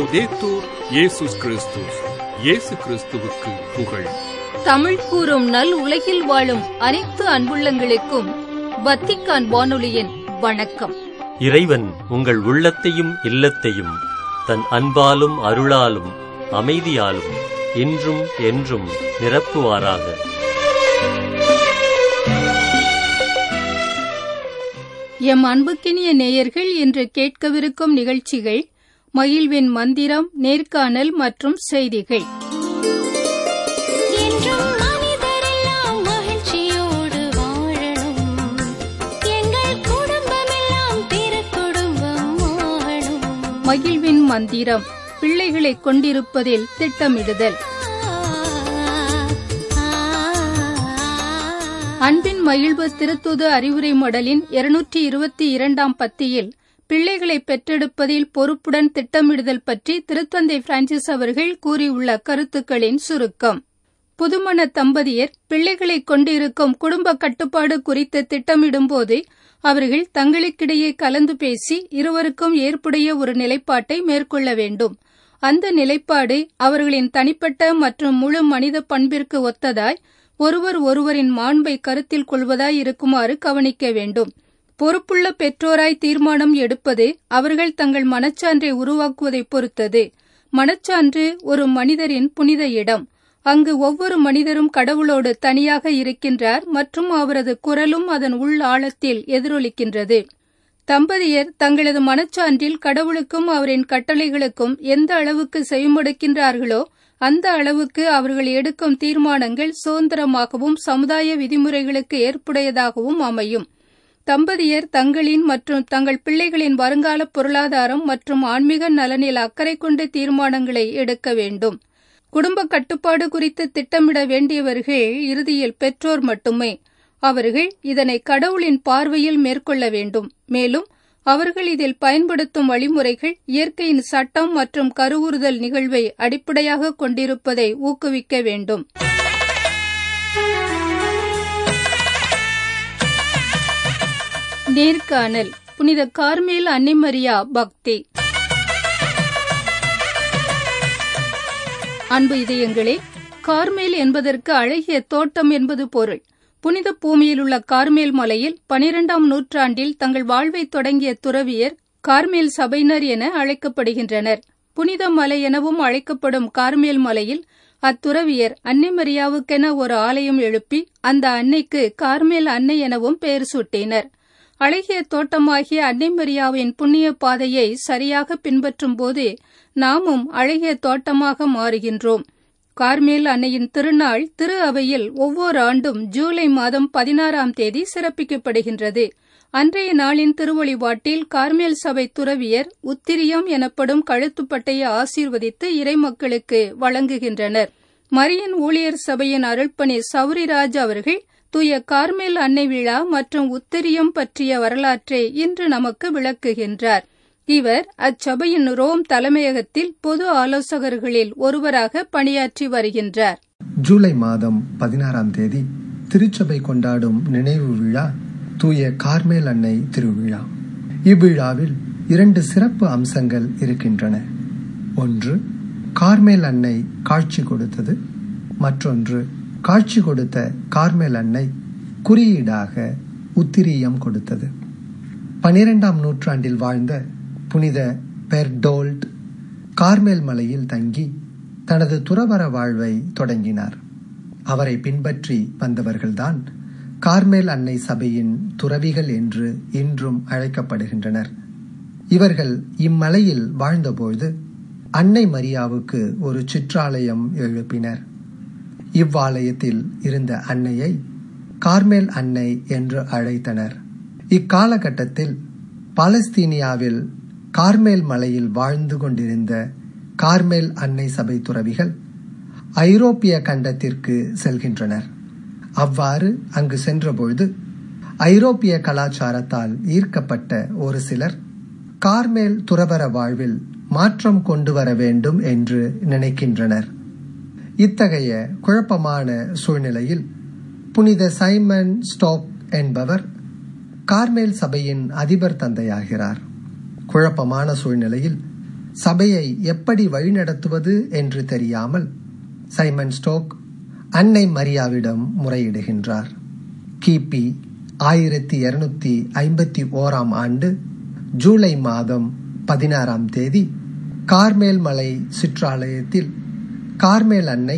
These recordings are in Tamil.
லவ்தேத்தூர் இயேசுஸ் கிறிஸ்துஸ் இயேசு கிறிஸ்துவுக்கு புகழ் தமிழ் கூறும் நல் உலகில் வாழும் அனைத்து அன்புள்ளங்களுக்கும் வத்திக்கான் வானொலியின் வணக்கம் இறைவன் உங்கள் உள்ளத்தையும் இல்லத்தையும் தன் அன்பாலும் அருளாலும் அமைதியாலும் இன்றும் என்றும் நிரப்புவாராக எம் அன்புக்கினிய நேயர்கள் இன்று கேட்கவிருக்கும் நிகழ்ச்சிகள் மகிழ்வின் மந்திரம் நேர்காணல் மற்றும் செய்திகள் என்றும் மனிதரெல்லாம் மகிழ்ச்சியோடு வாழணும் எங்கள் குடும்பமெல்லாம் திருக்குடும்பம் ஆகணும் மகிழ்வின் மந்திரம் பிள்ளைகளை கொண்டிருப்பதில் திட்டமிடுதல் அன்பின் மகிழ்வு திருத்துது அறிவுரை மடலின் இருநூற்றி இருபத்தி இரண்டாம் பத்தியில் பிள்ளைகளை பெற்றெடுப்பதில் பொறுப்புடன் திட்டமிடுதல் பற்றி திருத்தந்தை பிரான்சிஸ் அவர்கள் கூறியுள்ள கருத்துக்களின் சுருக்கம் புதுமண தம்பதியர் பிள்ளைகளை கொண்டிருக்கும் குடும்ப கட்டுப்பாடு குறித்து திட்டமிடும்போது அவர்கள் தங்களுக்கிடையே கலந்து பேசி இருவருக்கும் ஏற்புடைய ஒரு நிலைப்பாட்டை மேற்கொள்ள வேண்டும் அந்த நிலைப்பாடு அவர்களின் தனிப்பட்ட மற்றும் முழு மனித பண்பிற்கு ஒத்ததாய் ஒருவர் ஒருவரின் மாண்பை கருத்தில் கொள்வதாய் இருக்குமாறு கவனிக்க வேண்டும் பொறுப்புள்ள பெற்றோராய் தீர்மானம் எடுப்பது அவர்கள் தங்கள் மனச்சான்றை உருவாக்குவதை பொறுத்தது மனச்சான்று ஒரு மனிதரின் புனித இடம் அங்கு ஒவ்வொரு மனிதரும் கடவுளோடு தனியாக இருக்கின்றார் மற்றும் அவரது குரலும் அதன் உள் ஆழத்தில் எதிரொலிக்கின்றது தம்பதியர் தங்களது மனச்சான்றில் கடவுளுக்கும் அவரின் கட்டளைகளுக்கும் எந்த அளவுக்கு செவிமடுக்கின்றார்களோ அந்த அளவுக்கு அவர்கள் எடுக்கும் தீர்மானங்கள் சுதந்திரமாகவும் சமுதாய விதிமுறைகளுக்கு ஏற்புடையதாகவும் அமையும் தம்பதியர் தங்களின் மற்றும் தங்கள் பிள்ளைகளின் வருங்கால பொருளாதாரம் மற்றும் ஆன்மீக நலனில் அக்கறை கொண்ட தீர்மானங்களை எடுக்க வேண்டும் குடும்ப கட்டுப்பாடு குறித்து திட்டமிட வேண்டியவர்கள் இறுதியில் பெற்றோர் மட்டுமே அவர்கள் இதனை கடவுளின் பார்வையில் மேற்கொள்ள வேண்டும் மேலும் அவர்கள் இதில் பயன்படுத்தும் வழிமுறைகள் இயற்கையின் சட்டம் மற்றும் கருவுறுதல் நிகழ்வை அடிப்படையாக கொண்டிருப்பதை ஊக்குவிக்க வேண்டும் நேர்காணல் புனித கார்மேல் அன்னிமரியா பக்தி அன்பு இதயங்களே கார்மேல் என்பதற்கு அழகிய தோட்டம் என்பது பொருள் புனித பூமியில் உள்ள கார்மேல் மலையில் பனிரெண்டாம் நூற்றாண்டில் தங்கள் வாழ்வை தொடங்கிய துறவியர் கார்மேல் சபையினர் என அழைக்கப்படுகின்றனர் புனித மலை எனவும் அழைக்கப்படும் கார்மேல் மலையில் அத்துறவியர் அன்னைமரியாவுக்கென ஒரு ஆலயம் எழுப்பி அந்த அன்னைக்கு கார்மேல் அன்னை எனவும் பெயர் சூட்டினர் அழகிய தோட்டமாகிய அன்னைமரியாவின் புண்ணிய பாதையை சரியாக பின்பற்றும் போது நாமும் அழகிய தோட்டமாக மாறுகின்றோம் கார்மேல் அன்னையின் திருநாள் திரு அவையில் ஒவ்வொரு ஆண்டும் ஜூலை மாதம் பதினாறாம் தேதி சிறப்பிக்கப்படுகின்றது அன்றைய நாளின் திருவழிபாட்டில் கார்மேல் சபை துறவியர் உத்திரியம் எனப்படும் கழுத்துப்பட்டையை ஆசீர்வதித்து இறைமக்களுக்கு வழங்குகின்றனர் மரியன் ஊழியர் சபையின் அருள்பணி சௌரிராஜ் அவர்கள் தூய கார்மேல் அன்னை விழா மற்றும் உத்திரியம் பற்றிய வரலாற்றை இன்று நமக்கு விளக்குகின்றார் இவர் அச்சபையின் ரோம் தலைமையகத்தில் பொது ஆலோசகர்களில் ஒருவராக பணியாற்றி வருகின்றார் ஜூலை மாதம் பதினாறாம் தேதி திருச்சபை கொண்டாடும் நினைவு விழா தூய கார்மேல் அன்னை திருவிழா இவ்விழாவில் இரண்டு சிறப்பு அம்சங்கள் இருக்கின்றன ஒன்று கார்மேல் அன்னை காட்சி கொடுத்தது மற்றொன்று காட்சி கொடுத்த கார்மேல் அன்னை குறியீடாக உத்திரியம் கொடுத்தது பனிரெண்டாம் நூற்றாண்டில் வாழ்ந்த புனித பெர்டோல்ட் கார்மேல் மலையில் தங்கி தனது துறவர வாழ்வை தொடங்கினார் அவரை பின்பற்றி வந்தவர்கள்தான் கார்மேல் அன்னை சபையின் துறவிகள் என்று இன்றும் அழைக்கப்படுகின்றனர் இவர்கள் இம்மலையில் வாழ்ந்தபோது அன்னை மரியாவுக்கு ஒரு சிற்றாலயம் எழுப்பினர் இவ்வாலயத்தில் இருந்த அன்னையை கார்மேல் அன்னை என்று அழைத்தனர் இக்காலகட்டத்தில் பாலஸ்தீனியாவில் கார்மேல் மலையில் வாழ்ந்து கொண்டிருந்த கார்மேல் அன்னை சபை துறவிகள் ஐரோப்பிய கண்டத்திற்கு செல்கின்றனர் அவ்வாறு அங்கு சென்றபொழுது ஐரோப்பிய கலாச்சாரத்தால் ஈர்க்கப்பட்ட ஒரு சிலர் கார்மேல் துறவர வாழ்வில் மாற்றம் கொண்டு வர வேண்டும் என்று நினைக்கின்றனர் இத்தகைய குழப்பமான சூழ்நிலையில் புனித சைமன் ஸ்டோக் என்பவர் கார்மேல் சபையின் அதிபர் தந்தையாகிறார் குழப்பமான சூழ்நிலையில் சபையை எப்படி வழிநடத்துவது என்று தெரியாமல் சைமன் ஸ்டோக் அன்னை மரியாவிடம் முறையிடுகின்றார் கிபி ஆயிரத்தி இருநூத்தி ஐம்பத்தி ஓராம் ஆண்டு ஜூலை மாதம் பதினாறாம் தேதி கார்மேல் மலை சிற்றாலயத்தில் கார்மேல் அன்னை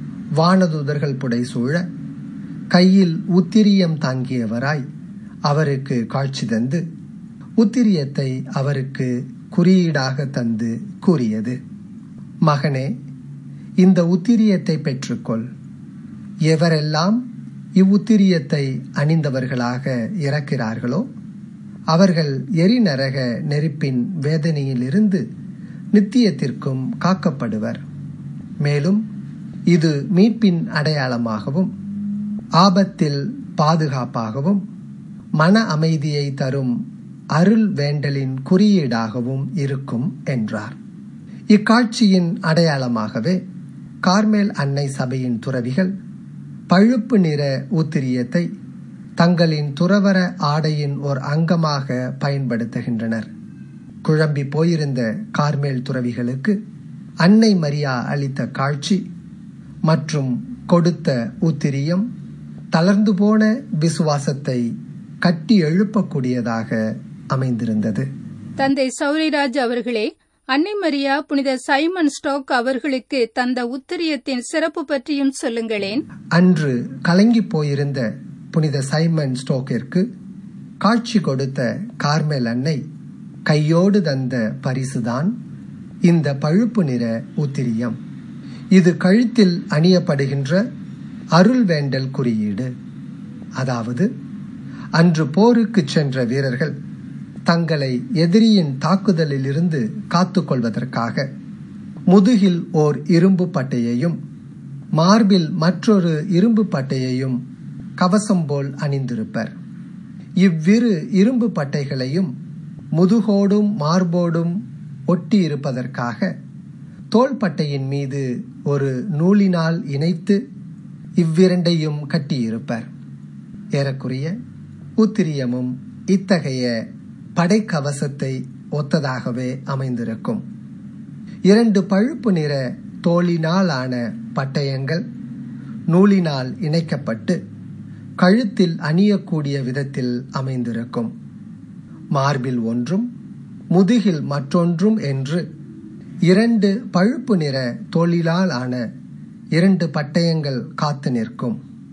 வானதூதர்கள் புடைசூழ கையில் உத்திரியம் தாங்கியவராய் அவருக்கு காட்சி தந்து உத்திரியத்தை அவருக்கு குறியீடாக தந்து கூறியது மகனே இந்த உத்திரியத்தை பெற்றுக்கொள் எவரெல்லாம் இவ்வுத்திரியத்தை அணிந்தவர்களாக இறக்கிறார்களோ அவர்கள் எரிநரக நெருப்பின் வேதனையிலிருந்து நித்தியத்திற்கும் காக்கப்படுவர் மேலும் இது மீட்பின் அடையாளமாகவும் ஆபத்தில் பாதுகாப்பாகவும் மன அமைதியை தரும் அருள் வேண்டலின் குறியீடாகவும் இருக்கும் என்றார் இக்காட்சியின் அடையாளமாகவே கார்மேல் அன்னை சபையின் துறவிகள் பழுப்பு நிற உத்திரியத்தை தங்களின் துறவர ஆடையின் ஓர் அங்கமாக பயன்படுத்துகின்றனர் குழம்பி போயிருந்த கார்மேல் துறவிகளுக்கு அன்னை மரியா அளித்த காட்சி மற்றும் கொடுத்த உத்திரியம் தளர்ந்து போன விசுவாசத்தை கட்டி எழுப்பக்கூடியதாக அமைந்திருந்தது தந்தை சௌரிராஜ் அவர்களே அன்னை மரியா புனித சைமன் ஸ்டோக் அவர்களுக்கு தந்த உத்திரியத்தின் சிறப்பு பற்றியும் சொல்லுங்களேன் அன்று கலங்கி போயிருந்த புனித சைமன் ஸ்டோக்கிற்கு காட்சி கொடுத்த கார்மேல் அன்னை கையோடு தந்த பரிசுதான் இந்த பழுப்பு நிற உத்திரியம் இது கழுத்தில் அணியப்படுகின்ற அருள் வேண்டல் குறியீடு அதாவது அன்று போருக்கு சென்ற வீரர்கள் தங்களை எதிரியின் தாக்குதலிலிருந்து காத்துக்கொள்வதற்காக முதுகில் ஓர் இரும்பு பட்டையையும் மார்பில் மற்றொரு இரும்பு பட்டையையும் கவசம் போல் அணிந்திருப்பர் இவ்விரு இரும்பு பட்டைகளையும் முதுகோடும் மார்போடும் ஒட்டி இருப்பதற்காக தோள்பட்டையின் மீது ஒரு நூலினால் இணைத்து இவ்விரண்டையும் கட்டியிருப்பர் ஏறக்குறைய உத்திரியமும் இத்தகைய படைக்கவசத்தை ஒத்ததாகவே அமைந்திருக்கும் இரண்டு பழுப்பு நிற தோளினால் ஆன பட்டயங்கள் நூலினால் இணைக்கப்பட்டு கழுத்தில் அணியக்கூடிய விதத்தில் அமைந்திருக்கும் மார்பில் ஒன்றும் முதுகில் மற்றொன்றும் என்று இரண்டு பழுப்பு நிற தோளிலால் ஆன இரண்டு பட்டயங்கள் காத்து நிற்கும்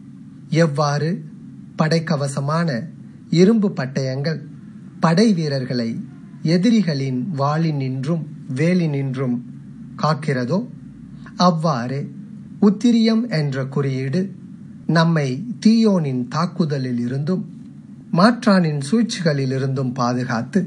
எவ்வாறு படைக்கவசமான இரும்பு பட்டயங்கள் படை வீரர்களை எதிரிகளின் வாளினின்றும் வேலினின்றும் காக்கிறதோ அவ்வாறு உத்திரியம் என்ற குறியீடு நம்மை தீயோனின் தாக்குதலில் இருந்தும் மாற்றானின் சூழ்ச்சிகளிலிருந்தும் பாதுகாத்து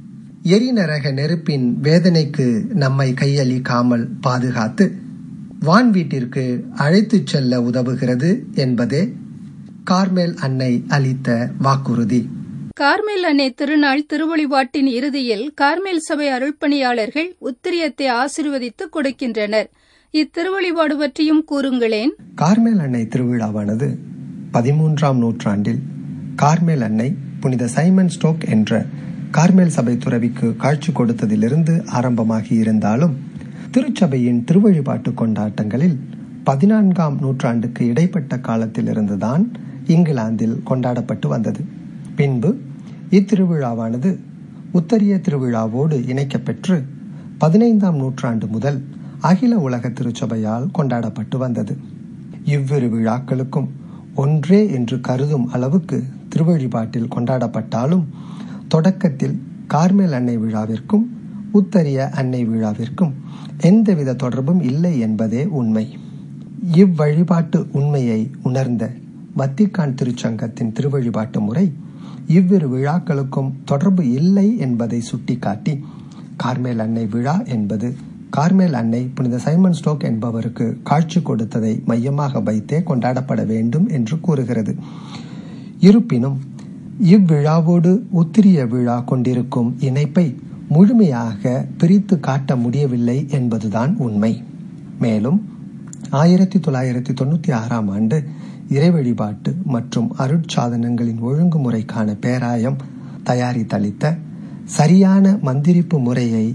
எரிநரக நெருப்பின் வேதனைக்கு நம்மை கையளிக்காமல் பாதுகாத்து வான் வீட்டிற்கு அழைத்துச் செல்ல உதவுகிறது என்பதே கார்மேல் அன்னை அளித்த வாக்குறுதி கார்மேல் அன்னை திருநாள் திருவழிபாட்டின் இறுதியில் கார்மேல் சபை அருள்பணியாளர்கள் உத்திரியத்தை ஆசிர்வதித்து கொடுக்கின்றனர் இத்திருவழிபாடு பற்றியும் கூறுங்களேன் கார்மேல் அன்னை திருவிழாவானது பதிமூன்றாம் நூற்றாண்டில் கார்மேல் அன்னை புனித சைமன் ஸ்டோக் என்ற கார்மேல் சபை துறவிக்கு காட்சி கொடுத்ததிலிருந்து ஆரம்பமாகி இருந்தாலும் திருச்சபையின் திருவழிபாட்டு கொண்டாட்டங்களில் பதினான்காம் நூற்றாண்டுக்கு இடைப்பட்ட காலத்திலிருந்துதான் இங்கிலாந்தில் கொண்டாடப்பட்டு வந்தது பின்பு இத்திருவிழாவானது உத்தரிய திருவிழாவோடு இணைக்கப்பெற்று பதினைந்தாம் நூற்றாண்டு முதல் அகில உலக திருச்சபையால் கொண்டாடப்பட்டு வந்தது இவ்விரு விழாக்களுக்கும் ஒன்றே என்று கருதும் அளவுக்கு திருவழிபாட்டில் கொண்டாடப்பட்டாலும் தொடக்கத்தில் கார்மேல் அன்னை விழாவிற்கும் உத்தரிய அன்னை விழாவிற்கும் எந்தவித தொடர்பும் இல்லை என்பதே உண்மை இவ்வழிபாட்டு உண்மையை உணர்ந்த வத்திக்கான் திருச்சங்கத்தின் திருவழிபாட்டு முறை இவ்விரு விழாக்களுக்கும் தொடர்பு இல்லை என்பதை சுட்டிக்காட்டி கார்மேல் அன்னை விழா என்பது கார்மேல் அன்னை புனித சைமன் ஸ்டோக் என்பவருக்கு காட்சி கொடுத்ததை மையமாக வைத்தே கொண்டாடப்பட வேண்டும் என்று கூறுகிறது இருப்பினும் இவ்விழாவோடு உத்திரிய விழா கொண்டிருக்கும் இணைப்பை முழுமையாக பிரித்து காட்ட முடியவில்லை என்பதுதான் உண்மை மேலும் ஆயிரத்தி தொள்ளாயிரத்தி தொண்ணூத்தி ஆறாம் ஆண்டு இறை வழிபாட்டு மற்றும் அருட்சாதனங்களின் ஒழுங்குமுறைக்கான பேராயம் தயாரித்தளித்த சரியான மந்திரிப்பு முறையை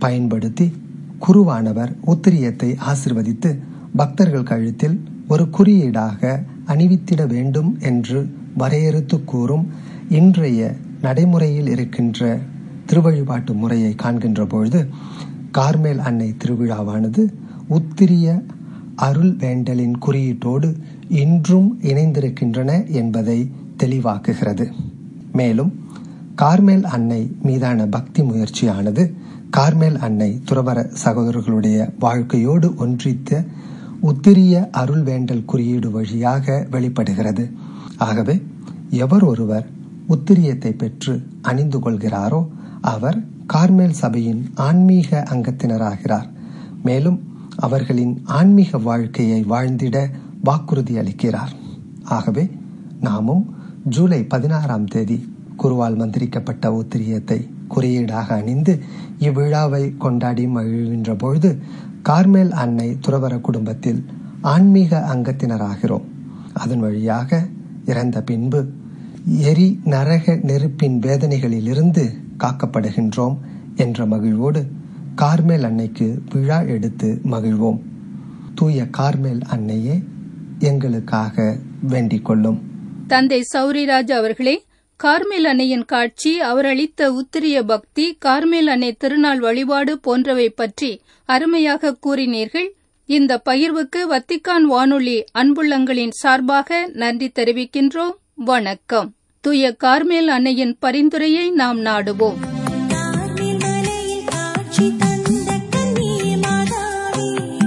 பயன்படுத்தி குருவானவர் உத்திரியத்தை ஆசிர்வதித்து பக்தர்கள் கழுத்தில் ஒரு குறியீடாக அணிவித்திட வேண்டும் என்று வரையறுத்து கூறும் இன்றைய நடைமுறையில் இருக்கின்ற திருவழிபாட்டு முறையை காண்கின்ற பொழுது கார்மேல் அன்னை திருவிழாவானது உத்திரிய அருள் வேண்டலின் குறியீட்டோடு இன்றும் இணைந்திருக்கின்றன என்பதை தெளிவாக்குகிறது மேலும் கார்மேல் அன்னை மீதான பக்தி முயற்சியானது கார்மேல் அன்னை துறவர சகோதரர்களுடைய வாழ்க்கையோடு ஒன்றித்த உத்திரிய அருள் வேண்டல் குறியீடு வழியாக வெளிப்படுகிறது ஆகவே எவர் ஒருவர் உத்திரியத்தை பெற்று அணிந்து கொள்கிறாரோ அவர் கார்மேல் சபையின் ஆன்மீக அங்கத்தினராகிறார் மேலும் அவர்களின் ஆன்மீக வாழ்க்கையை வாழ்ந்திட வாக்குறுதி அளிக்கிறார் ஆகவே நாமும் ஜூலை பதினாறாம் தேதி குருவால் மந்திரிக்கப்பட்ட உத்திரியத்தை குறியீடாக அணிந்து இவ்விழாவை கொண்டாடி மகிழ்கின்ற பொழுது கார்மேல் அன்னை துறவர குடும்பத்தில் ஆன்மீக அங்கத்தினராகிறோம் அதன் வழியாக இறந்த பின்பு எரி நரக நெருப்பின் வேதனைகளிலிருந்து காக்கப்படுகின்றோம் என்ற மகிழ்வோடு கார்மேல் அன்னைக்கு விழா எடுத்து மகிழ்வோம் தூய கார்மேல் அன்னையே எங்களுக்காக வேண்டிக் கொள்ளும் தந்தை சௌரிராஜ் அவர்களே கார்மேல் அன்னையின் காட்சி அவர் அளித்த உத்திரிய பக்தி கார்மேல் அன்னை திருநாள் வழிபாடு போன்றவை பற்றி அருமையாக கூறினீர்கள் இந்த பகிர்வுக்கு வத்திக்கான் வானொலி அன்புள்ளங்களின் சார்பாக நன்றி தெரிவிக்கின்றோம் வணக்கம் தூய கார்மேல் அன்னையின் பரிந்துரையை நாம் நாடுவோம் கார்மேல் மலையில் காட்சி தந்த கன்னி மாதாவே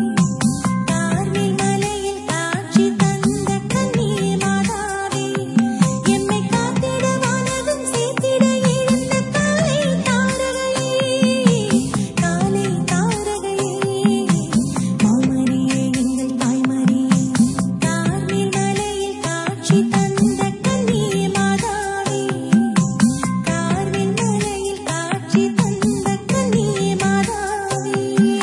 கார்மேல் மலையில் காட்சி தந்த கன்னி மாதாவே எம்மை காத்திட வானகம் சேர்த்திட எழுந்த காலை தாரகையே காலை தாரகையே மாமரியே எங்கள் தாய்மரியே கார்மேல் மலையில் காட்சி தந்த கன்னி மாதாவே கார்மேல் மலையில் காட்சி தந்த கன்னி மாதாவே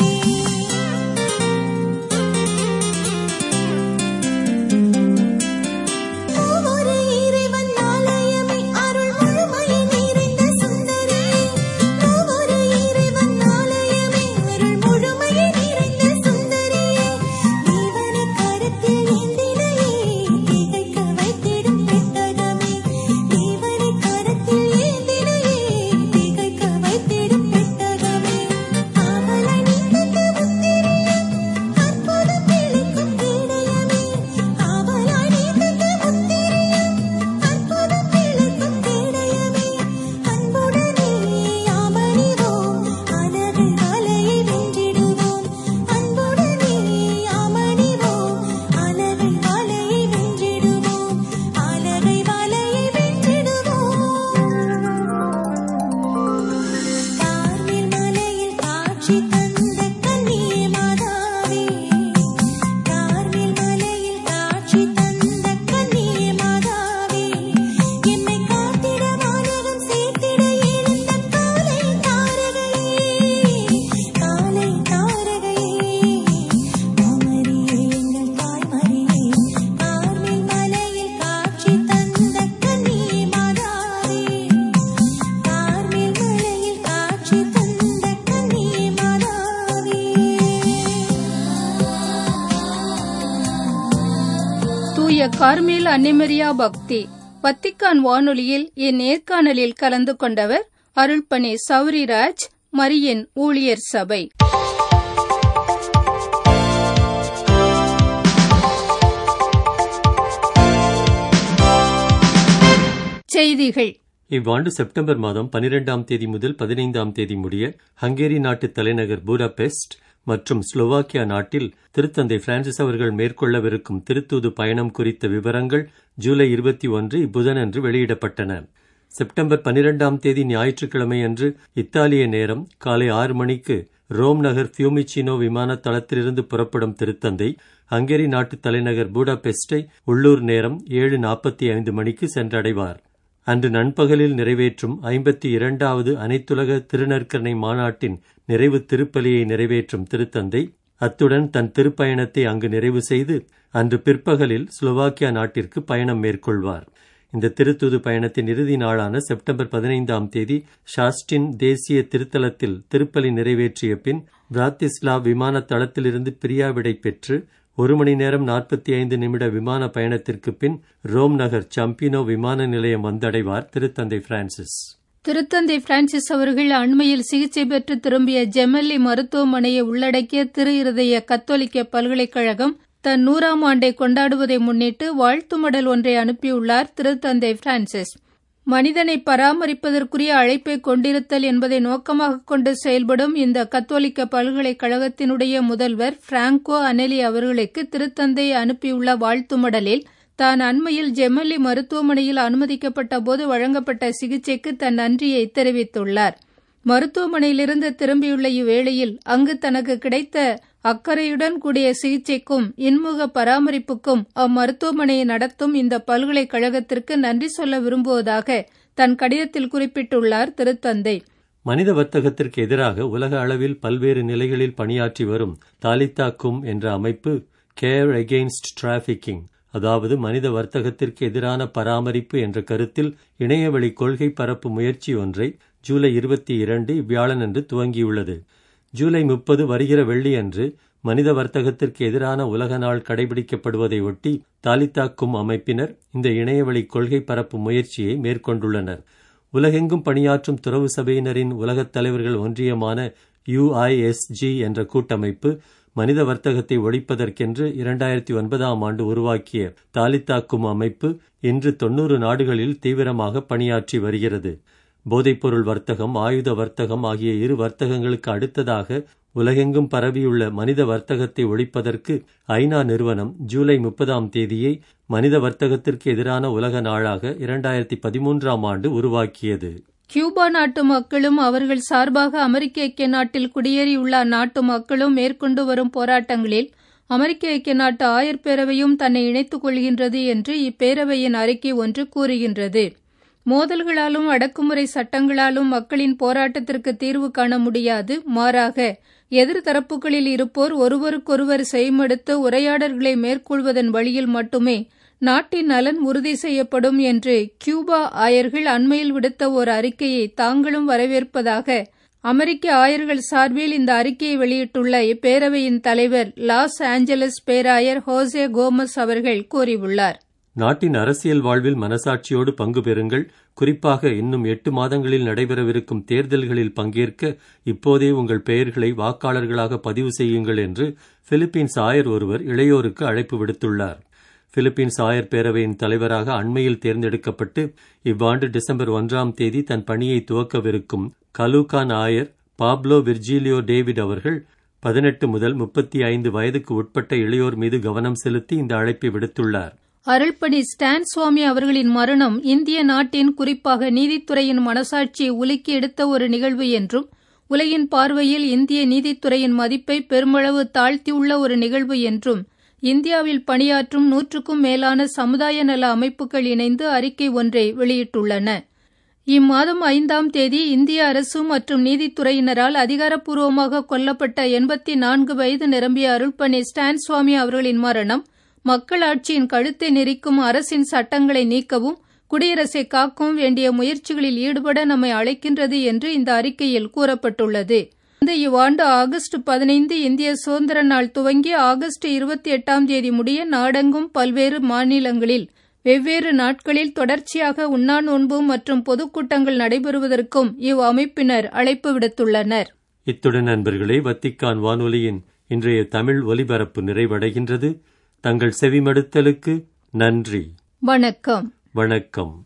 ஒவ்வொரு இறைவன் ஆலயமே அருள் முழுமையை நிறைந்த சுந்தரியே ஒவ்வொரு இறைவன் ஆலயமே அருள் முழுமையை நிறைந்த சுந்தரியே தேவனை கருத்தில் ஏந்தினையே திகைக்க வைத்திடும் பெட்டகமே தேவனை கருத்தில் ஏந்தினையே திகைக்க வைத்திடும் பெட்டகமே ஆவலை நீக்கத்து முத்திரியே அற்புதம் விளைக்கும் கேடயமே ஆவலாய் நீக்கத்து முத்திரியே அற்புதம் விளைக்கும் கேடயமே அன்புடனே யாமணிவோம் அழகு வலையை வென்றிடுவோம் அன்புடனே யாமணிவோம் அழகை வலையை வென்றிடுவோம் அழகை வலையை வென்றிடுவோம் கார்மேல் மலையில் காட்சி தந்த கன்னி மாதாவே கார்மேல் மலையில் காட்சி தந்த கன்னி மாதாவே எம்மை காத்திட வானகம் சேர்த்திட எழுந்த காலை தாரகையே காலை தாரகையே மாமரியே எங்கள் தாய்மரியே கார்மேல் மலையில் காட்சி தந்த கன்னி மாதாவே கார்மேல் மலையில் காட்சி தந்த கன்னி மாதாவே தூய கார்மேல் அன்னைமரியா பக்தி வத்திக்கான் வானொலியில் இந்நேர்காணலில் கலந்து கொண்டவர் அருள்பணி சௌரிராஜ் மரியின் ஊழியர் சபை செய்திகள் இவ்வாண்டு செப்டம்பர் மாதம் பனிரெண்டாம் தேதி முதல் பதினைந்தாம் தேதி முடிய ஹங்கேரி நாட்டு தலைநகர் பூடாபெஸ்ட் மற்றும் ஸ்லோவாக்கியா நாட்டில் திருத்தந்தை பிரான்சிஸ் அவர்கள் மேற்கொள்ளவிருக்கும் திருத்தூது பயணம் குறித்த விவரங்கள் ஜூலை இருபத்தி ஒன்று இப்புதனன்று வெளியிடப்பட்டன செப்டம்பர் பனிரெண்டாம் தேதி ஞாயிற்றுக்கிழமை அன்று இத்தாலிய நேரம் காலை ஆறு மணிக்கு ரோம் நகர் ஃபியூமிச்சினோ விமான தளத்திலிருந்து புறப்படும் திருத்தந்தை ஹங்கேரி நாட்டு தலைநகர் பூடாபெஸ்டை உள்ளூர் நேரம் ஏழு நாற்பத்தி ஐந்து மணிக்கு சென்றடைவார் அன்று நண்பகலில் நிறைவேற்றும் ஐம்பத்தி இரண்டாவது அனைத்துலக திருநற்கரணை மாநாட்டின் நிறைவு திருப்பலியை நிறைவேற்றும் திருத்தந்தை அத்துடன் தன் திருப்பயணத்தை அங்கு நிறைவு செய்து அன்று பிற்பகலில் ஸ்லோவாக்கியா நாட்டிற்கு பயணம் மேற்கொள்வார் இந்த திருத்தூது பயணத்தின் இறுதி நாளான செப்டம்பர் பதினைந்தாம் தேதி ஷாஸ்டின் தேசிய திருத்தலத்தில் திருப்பலி நிறைவேற்றிய பின் பிராத்திஸ்லா விமான தளத்திலிருந்து பிரியாவிடை பெற்று ஒரு மணி நேரம் நாற்பத்தி ஐந்து நிமிட விமான பயணத்திற்கு பின் ரோம் நகர் சம்பினோ விமான நிலையம் வந்தடைவார் திருத்தந்தை பிரான்சிஸ் திருத்தந்தை பிரான்சிஸ் அவர்கள் அண்மையில் சிகிச்சை பெற்று திரும்பிய ஜெமெல்லி மருத்துவமனையை உள்ளடக்கிய திரு இருதய கத்தோலிக்க பல்கலைக்கழகம் தன் நூறாம் ஆண்டை கொண்டாடுவதை முன்னிட்டு வாழ்த்து மடல் ஒன்றை அனுப்பியுள்ளார் திருத்தந்தை பிரான்சிஸ் மனிதனை பராமரிப்பதற்குரிய அழைப்பை கொண்டிருத்தல் என்பதை நோக்கமாக கொண்டு செயல்படும் இந்த கத்தோலிக்க பல்கலைக்கழகத்தினுடைய முதல்வர் பிராங்கோ அனெலி அவர்களுக்கு திருத்தந்தை அனுப்பியுள்ள வாழ்த்து மடலில் தான் அண்மையில் ஜெமல்லி மருத்துவமனையில் அனுமதிக்கப்பட்ட போது வழங்கப்பட்ட சிகிச்சைக்கு தன் நன்றியை தெரிவித்துள்ளார் மருத்துவமனையிலிருந்து திரும்பியுள்ள இவ்வேளையில் அங்கு தனக்கு கிடைத்த அக்கறையுடன் கூடிய சிகிச்சைக்கும் இன்முக பராமரிப்புக்கும் அம்மருத்துவமனையை நடத்தும் இந்த பல்கலைக்கழகத்திற்கு நன்றி சொல்ல விரும்புவதாக தன் கடிதத்தில் குறிப்பிட்டுள்ளார் திருத்தந்தை மனித வர்த்தகத்திற்கு எதிராக உலக அளவில் பல்வேறு நிலைகளில் பணியாற்றி வரும் தாலித்தாக்கும் என்ற அமைப்பு கேர் அகெயின்ஸ்ட் டிராபிகிங் அதாவது மனித வர்த்தகத்திற்கு எதிரான பராமரிப்பு என்ற கருத்தில் இணையவழி கொள்கை பரப்பு முயற்சி ஒன்றை ஜூலை இருபத்தி இரண்டு இவ்வியாழனன்று துவங்கியுள்ளது ஜூலை முப்பது வருகிற வெள்ளியன்று மனித வர்த்தகத்திற்கு எதிரான உலக நாள் கடைபிடிக்கப்படுவதை ஒட்டி தாலித்தாக்கும் அமைப்பினர் இந்த இணையவழி கொள்கை பரப்பு முயற்சியை மேற்கொண்டுள்ளனர் உலகெங்கும் பணியாற்றும் துறவு சபையினரின் உலகத் தலைவர்கள் ஒன்றியமான யுஐஎஸ்ஜி என்ற கூட்டமைப்பு மனித வர்த்தகத்தை ஒழிப்பதற்கென்று இரண்டாயிரத்தி ஒன்பதாம் ஆண்டு உருவாக்கிய தாலித்தாக்கும் அமைப்பு இன்று தொன்னூறு நாடுகளில் தீவிரமாக பணியாற்றி வருகிறது போதைப்பொருள் வர்த்தகம் ஆயுத வர்த்தகம் ஆகிய இரு வர்த்தகங்களுக்கு அடுத்ததாக உலகெங்கும் பரவியுள்ள மனித வர்த்தகத்தை ஒழிப்பதற்கு ஐநா நிறுவனம் ஜூலை முப்பதாம் தேதியை மனித வர்த்தகத்திற்கு எதிரான உலக நாளாக இரண்டாயிரத்தி பதிமூன்றாம் ஆண்டு உருவாக்கியது கியூபா நாட்டு மக்களும் அவர்கள் சார்பாக அமெரிக்க ஐக்கிய நாட்டில் குடியேறியுள்ள அந்நாட்டு மக்களும் மேற்கொண்டு வரும் போராட்டங்களில் அமெரிக்க ஐக்கிய நாட்டு ஆயர் பேரவையும் தன்னை இணைத்துக் கொள்கின்றது என்று இப்பேரவையின் அறிக்கை ஒன்று கூறுகின்றது மோதல்களாலும் அடக்குமுறை சட்டங்களாலும் மக்களின் போராட்டத்திற்கு தீர்வு காண முடியாது மாறாக எதிர்தரப்புகளில் இருப்போர் ஒருவருக்கொருவர் செய்மடுத்து உரையாடல்களை மேற்கொள்வதன் வழியில் மட்டுமே நாட்டின் நலன் உறுதி செய்யப்படும் என்று கியூபா ஆயர்கள் அண்மையில் விடுத்த ஒரு அறிக்கையை தாங்களும் வரவேற்பதாக அமெரிக்க ஆயர்கள் சார்பில் இந்த அறிக்கையை வெளியிட்டுள்ள இப்பேரவையின் தலைவர் லாஸ் ஆஞ்சலஸ் பேராயர் ஹோசே கோமஸ் அவர்கள் கூறியுள்ளார் நாட்டின் அரசியல் வாழ்வில் மனசாட்சியோடு பங்கு பெறுங்கள் குறிப்பாக இன்னும் எட்டு மாதங்களில் நடைபெறவிருக்கும் தேர்தல்களில் பங்கேற்க இப்போதே உங்கள் பெயர்களை வாக்காளர்களாக பதிவு செய்யுங்கள் என்று பிலிப்பீன்ஸ் ஆயர் ஒருவர் இளையோருக்கு அழைப்பு விடுத்துள்ளார் பிலிப்பீன்ஸ் ஆயர் பேரவையின் தலைவராக அண்மையில் தேர்ந்தெடுக்கப்பட்டு இவ்வாண்டு டிசம்பர் ஒன்றாம் தேதி தன் பணியை துவக்கவிருக்கும் கலூகான் ஆயர் பாப்லோ விர்ஜீலியோ டேவிட் அவர்கள் பதினெட்டு முதல் முப்பத்தி ஐந்து வயதுக்கு உட்பட்ட இளையோர் மீது கவனம் செலுத்தி இந்த அழைப்பை விடுத்துள்ளார் அருள்பணி ஸ்டான் சுவாமி அவர்களின் மரணம் இந்திய நாட்டின் குறிப்பாக நீதித்துறையின் மனசாட்சியை உலுக்கி எடுத்த ஒரு நிகழ்வு என்றும் உலகின் பார்வையில் இந்திய நீதித்துறையின் மதிப்பை பெருமளவு தாழ்த்தியுள்ள ஒரு நிகழ்வு என்றும் இந்தியாவில் பணியாற்றும் நூற்றுக்கும் மேலான சமுதாய நல அமைப்புகள் இணைந்து அறிக்கை ஒன்றை வெளியிட்டுள்ளன இம்மாதம் ஐந்தாம் தேதி இந்திய அரசு மற்றும் நீதித்துறையினரால் அதிகாரப்பூர்வமாக கொல்லப்பட்ட எண்பத்தி நான்கு வயது நிரம்பிய அருள்பணி ஸ்டான் சுவாமி அவர்களின் மரணம் மக்களாட்சியின் கழுத்தை நெரிக்கும் அரசின் சட்டங்களை நீக்கவும் குடியரசை காக்கவும் வேண்டிய முயற்சிகளில் ஈடுபட நம்மை அழைக்கின்றது என்று இந்த அறிக்கையில் கூறப்பட்டுள்ளது இந்த இவ்வாண்டு ஆகஸ்ட் பதினைந்து இந்திய சுதந்திர நாள் துவங்கி ஆகஸ்ட் இருபத்தி எட்டாம் தேதி முடிய நாடெங்கும் பல்வேறு மாநிலங்களில் வெவ்வேறு நாட்களில் தொடர்ச்சியாக உண்ணா நோன்பு மற்றும் பொதுக்கூட்டங்கள் நடைபெறுவதற்கும் இவ் அமைப்பினர் அழைப்பு விடுத்துள்ளனர் இத்துடன் நண்பர்களே வத்திக்கான் வானொலியின் இன்றைய தமிழ் ஒலிபரப்பு நிறைவடைகின்றது தங்கள் செவிமடுத்தலுக்கு நன்றி வணக்கம் வணக்கம்